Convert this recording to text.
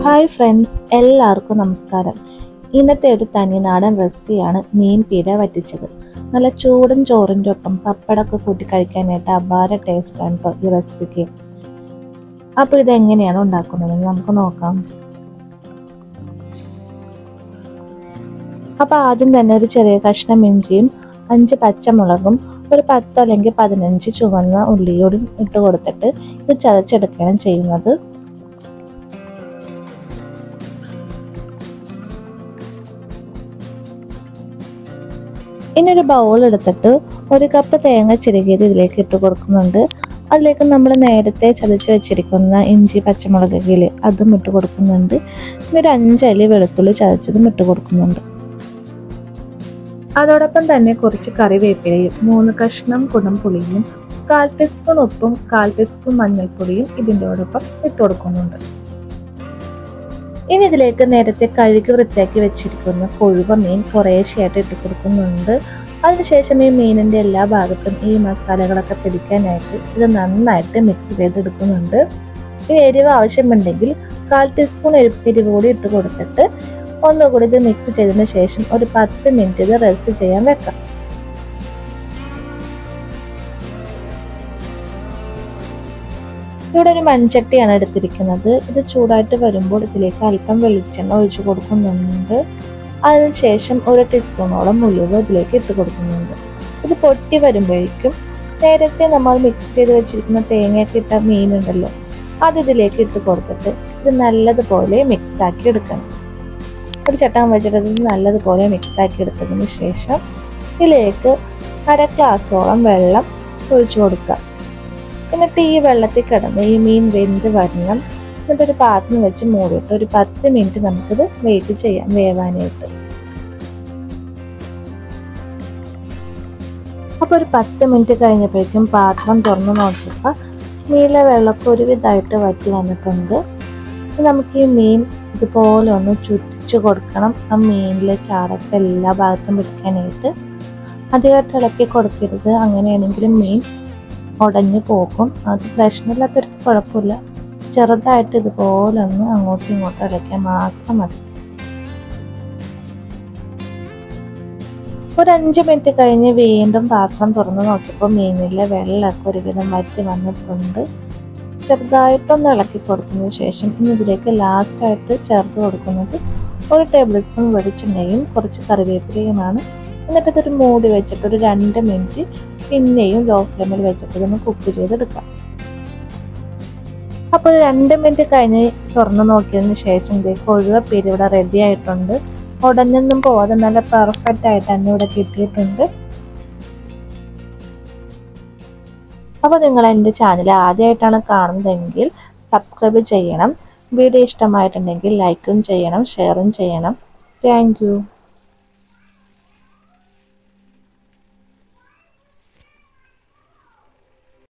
hi friends എല്ലാവർക്കും നമസ്കാരം ഇന്നത്തെ ഒരു തനിനാടൻ റെസിപ്പിയാണ് മീൻ പീര വറ്റിച്ചത് നല്ല ചൂടും ചോറിൻ്റെ ഒപ്പം പപ്പടമൊക്കെ കൂട്ടി കഴിക്കാനായിട്ട് അപാര ടേസ്റ്റാണ് കേട്ടോ ഈ റെസിപ്പിക്ക് അപ്പോൾ ഇതെങ്ങനെയാണ് ഉണ്ടാക്കുന്നതെന്ന് നമുക്ക് നോക്കാം അപ്പോൾ ആദ്യം തന്നെ ഒരു ചെറിയ കഷ്ണം ഇഞ്ചിയും അഞ്ച് പച്ചമുളകും ഒരു പത്ത് അല്ലെങ്കിൽ പതിനഞ്ച് ചുവന്ന ഉള്ളിയോടും ഇട്ട് കൊടുത്തിട്ട് ഇത് ചതച്ചെടുക്കുകയാണ് ചെയ്യുന്നത് ഇനി ഒരു ബൗൾ എടുത്തിട്ട് ഒരു കപ്പ് തേങ്ങ ചിരകിയത് ഇതിലേക്ക് ഇട്ട് കൊടുക്കുന്നുണ്ട് അതിലേക്ക് നമ്മൾ നേരത്തെ ചതച്ച് വെച്ചിരിക്കുന്ന ഇഞ്ചി പച്ചമുളകില് അതും ഇട്ട് കൊടുക്കുന്നുണ്ട് ഇനി ഒരു അഞ്ചലി വെളുത്തുള്ളി ചതച്ചതും ഇട്ട് കൊടുക്കുന്നുണ്ട് അതോടൊപ്പം തന്നെ കുറച്ച് കറിവേപ്പിലയും മൂന്ന് കഷ്ണം കുടംപുളിയും കാൽ ടീസ്പൂൺ ഉപ്പും കാൽ ടീസ്പൂൺ മഞ്ഞൾപ്പൊടിയും ഇതിൻ്റെയോടൊപ്പം ഇട്ട് കൊടുക്കുന്നുണ്ട് ഇനി ഇതിലേക്ക് നേരത്തെ കഴുകി വൃത്തിയാക്കി വെച്ചിരിക്കുന്ന കൊഴുവ മീൻ കുറേശ്ശെയായിട്ട് ഇട്ട് കൊടുക്കുന്നുണ്ട് അതിനുശേഷം ഈ മീനിൻ്റെ എല്ലാ ഭാഗത്തും ഈ മസാലകളൊക്കെ പിടിക്കാനായിട്ട് ഇത് നന്നായിട്ട് മിക്സ് ചെയ്തെടുക്കുന്നുണ്ട് ഈ എരിവ് ആവശ്യമുണ്ടെങ്കിൽ കാൽ ടീസ്പൂൺ എരിവ് കൂടി ഇട്ട് കൊടുത്തിട്ട് ഒന്നുകൂടി ഇത് മിക്സ് ചെയ്തതിന് ശേഷം ഒരു പത്ത് മിനിറ്റ് ഇത് റെസ്റ്റ് ചെയ്യാൻ വെക്കാം ഇവിടെ ഒരു മൺചട്ടിയാണ് എടുത്തിരിക്കുന്നത് ഇത് ചൂടായിട്ട് വരുമ്പോൾ ഇതിലേക്ക് അല്പം വെളിച്ചെണ്ണ ഒഴിച്ചു കൊടുക്കുന്നുണ്ട് അതിനുശേഷം ഒരു ടീസ്പൂണോളം ഉലുവ ഇതിലേക്ക് ഇട്ട് കൊടുക്കുന്നുണ്ട് ഇത് പൊട്ടി വരുമ്പോഴേക്കും നേരത്തെ നമ്മൾ മിക്സ് ചെയ്ത് വെച്ചിരിക്കുന്ന തേങ്ങയൊക്കെ ഇട്ട മീനുണ്ടല്ലോ അത് ഇതിലേക്ക് ഇട്ട് കൊടുത്തിട്ട് ഇത് നല്ലതുപോലെ മിക്സ് ആക്കി എടുക്കണം ഒരു ചട്ടം വെച്ചിട്ട് ഇത് നല്ലതുപോലെ മിക്സ് ആക്കി എടുത്തതിന് ശേഷം ഇതിലേക്ക് അര ഗ്ലാസോളം വെള്ളം ഒഴിച്ചു കൊടുക്കുക എന്നിട്ട് ഈ വെള്ളത്തിൽ കിടന്ന് ഈ മീൻ വെന്ത് വരണം എന്നിട്ട് ഒരു പാത്രം വെച്ച് മൂടിയിട്ട് ഒരു പത്ത് മിനിറ്റ് നമുക്കിത് വെയിറ്റ് ചെയ്യാം വേവാനായിട്ട് അപ്പോൾ ഒരു പത്ത് മിനിറ്റ് കഴിഞ്ഞപ്പോഴേക്കും പാത്രം തുറന്ന് നോക്കിയപ്പോൾ നീല വെള്ളമൊക്കെ ഒരുവിധമായിട്ട് വറ്റി വന്നിട്ടുണ്ട് നമുക്ക് ഈ മീൻ ഇതുപോലെ ഒന്ന് ചുറ്റിച്ചു കൊടുക്കണം ആ മീനിലെ ചാറൊക്കെ എല്ലാ ഭാഗത്തും പിടിക്കാനായിട്ട് അധികമായിട്ട് ഇളക്കി കൊടുക്കരുത് അങ്ങനെയാണെങ്കിലും മീൻ ഉടഞ്ഞു പോകും അത് പ്രശ്നമില്ലാത്തൊരു കുഴപ്പമില്ല ചെറുതായിട്ട് ഇതുപോലെ ഒന്ന് അങ്ങോട്ടും ഇങ്ങോട്ടും ഇളക്കാൻ മാത്രം മതി ഒരു അഞ്ച് മിനിറ്റ് കഴിഞ്ഞ് വീണ്ടും പാത്രം തുറന്ന് നോക്കിയപ്പോൾ മീനിലെ വെള്ളമൊക്കെ ഒരുവിധം വറ്റി വന്നിട്ടുണ്ട് ചെറുതായിട്ടൊന്ന് ഇളക്കി കൊടുത്തതിന് ശേഷം ഇനി ഇതിലേക്ക് ലാസ്റ്റായിട്ട് ചേർത്ത് കൊടുക്കുന്നത് ഒരു ടേബിൾ സ്പൂൺ വെളിച്ചെണ്ണയും കുറച്ച് കറിവേപ്പിലയുമാണ് എന്നിട്ട് ഇതൊരു മൂടി വെച്ചിട്ട് ഒരു രണ്ട് മിനിറ്റ് പിന്നെയും ലോ ഫ്ലെയിമിൽ വെച്ചിട്ട് ഇതൊന്ന് കുക്ക് ചെയ്തെടുക്കാം അപ്പോൾ ഒരു രണ്ട് മിനിറ്റ് കഴിഞ്ഞ് തുറന്ന് നോക്കിയതിന് ശേഷം ഇതേക്ക് ഒഴുവപ്പേര് ഇവിടെ റെഡി ആയിട്ടുണ്ട് ഉടനൊന്നും പോവാതെ നല്ല പെർഫെക്റ്റ് ആയിട്ട് തന്നെ ഇവിടെ കിട്ടിയിട്ടുണ്ട് അപ്പോൾ നിങ്ങൾ എൻ്റെ ചാനൽ ആദ്യമായിട്ടാണ് കാണുന്നതെങ്കിൽ സബ്സ്ക്രൈബ് ചെയ്യണം വീഡിയോ ഇഷ്ടമായിട്ടുണ്ടെങ്കിൽ ലൈക്കും ചെയ്യണം ഷെയറും ചെയ്യണം താങ്ക്